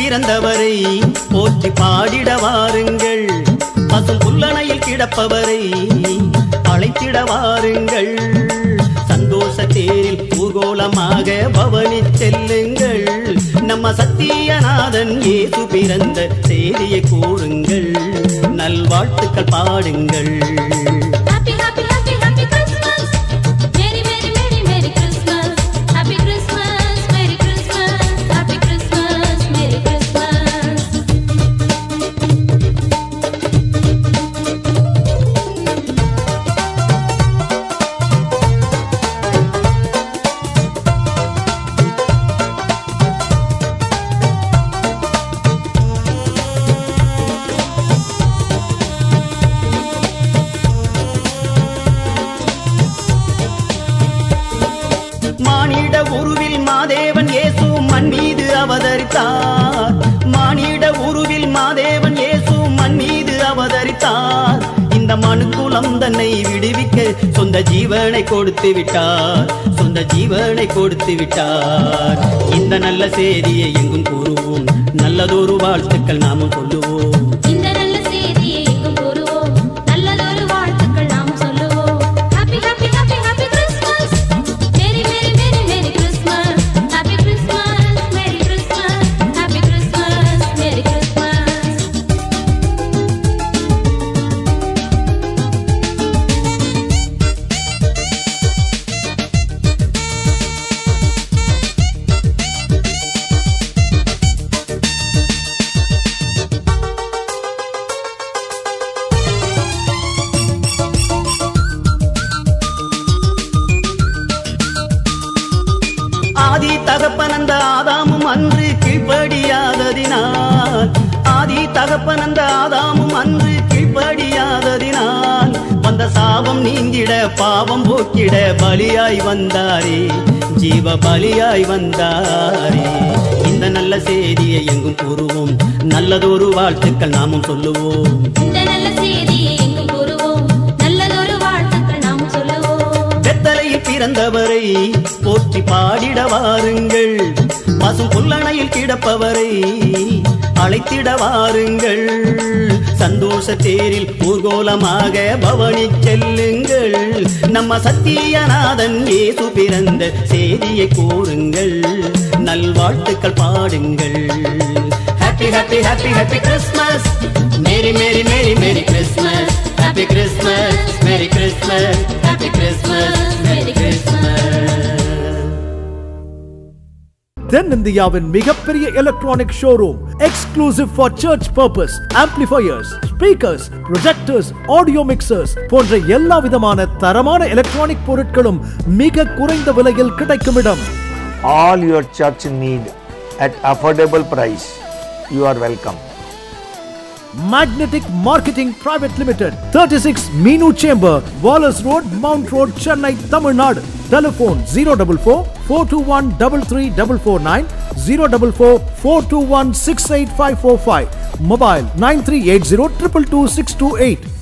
பிறந்தவரை போற்றி பாடிட வாருங்கள் பசும் புல்லணையில் கிடப்பவரை அழைத்திட வாருங்கள் சந்தோஷ தேரில் ஊர்கோலமாக பவனி செல்லுங்கள் நம்ம சத்தியநாதன் இயேசு பிறந்த செய்தியை கூறுங்கள் நல்வாழ்த்துக்கள் பாடுங்கள் Happy, happy, happy, happy Christmas. Merry, merry, merry, merry Christmas. Happy Christmas, Merry Christmas. Happy Christmas, Merry Christmas. மானிட உருவில் மாதேவன் இயேசு மண் மீது அவதரித்தார் மானிட உருவில் மாதேவன் இயேசு மண் மீது அவதரித்தார் இந்த மனுக்குலம் தன்னை விடுவிக்க சொந்த ஜீவனை கொடுத்து விட்டார் சொந்த ஜீவனை கொடுத்து விட்டார் இந்த நல்ல செய்தியை எங்கும் கூறுவோம் நல்லதொரு வாழ்த்துக்கள் நாமும் சொல்லுவோம் இந்த நல்ல செய்தியை எங்கும் கூறுவோம். நல்லதொரு வாழ்த்துக்கள் நாம் சொல்லுவோம். Happy, happy, happy, happy Christmas. Merry, merry, merry, merry Christmas. Happy Christmas, Merry Christmas. Happy Christmas, Merry Christmas. ஆதி தகப்பனந்த ஆதாமும் அன்று கீழ்ப்படியாததினால் ஆதி தகப்பனந்த ஆதாமும் அன்று கீழ்ப்படியாததினால் வந்த சாபம் நீங்கிட பாவம் போக்கிட பலியாய் வந்தாரே ஜீவ பலியாய் வந்தாரே இந்த நல்ல செய்தியை எங்கும் கூறுவோம் நல்லதொரு வாழ்த்துக்கள் நாமும் சொல்லுவோம் இந்த நல்ல செய்தியை எங்கும் கூறுவோம். நல்லதொரு வாழ்த்துக்கள் நாம் சொல்லுவோம் வெத்தலையில் பிறந்தவரை போற்றி பாடிட வாருங்கள் பசும் புல்லணையில் கிடப்பவரை அழைத்திட வாருங்கள் சந்தோஷ தேரில் ஊர்கோலமாக பவனி செல்லுங்கள் நம்ம சத்தியநாதன் இயேசு பிறந்த செய்தியை கூறுங்கள் நல்வாழ்த்துக்கள் பாடுங்கள் happy happy happy happy Christmas merry merry merry merry Christmas happy Christmas merry Christmas happy Christmas merry Christmas தென்னிந்தியாவின் மிகப்பெரிய electronic showroom exclusive for church purpose amplifiers speakers projectors audio mixers போன்ற எல்லா விதமான தரமான எலக்ட்ரானிக் பொருட்களும் மிக குறைந்த விலையில் கிடைக்கும் இடம் all your church need at affordable price. You are welcome. Magnetic Marketing Private Limited, 36 Meenu Chamber, Wallace Road, Mount Road, Chennai, Tamil Nadu. Telephone 044 421 33449 044 421 68545. Mobile 9380 222 628.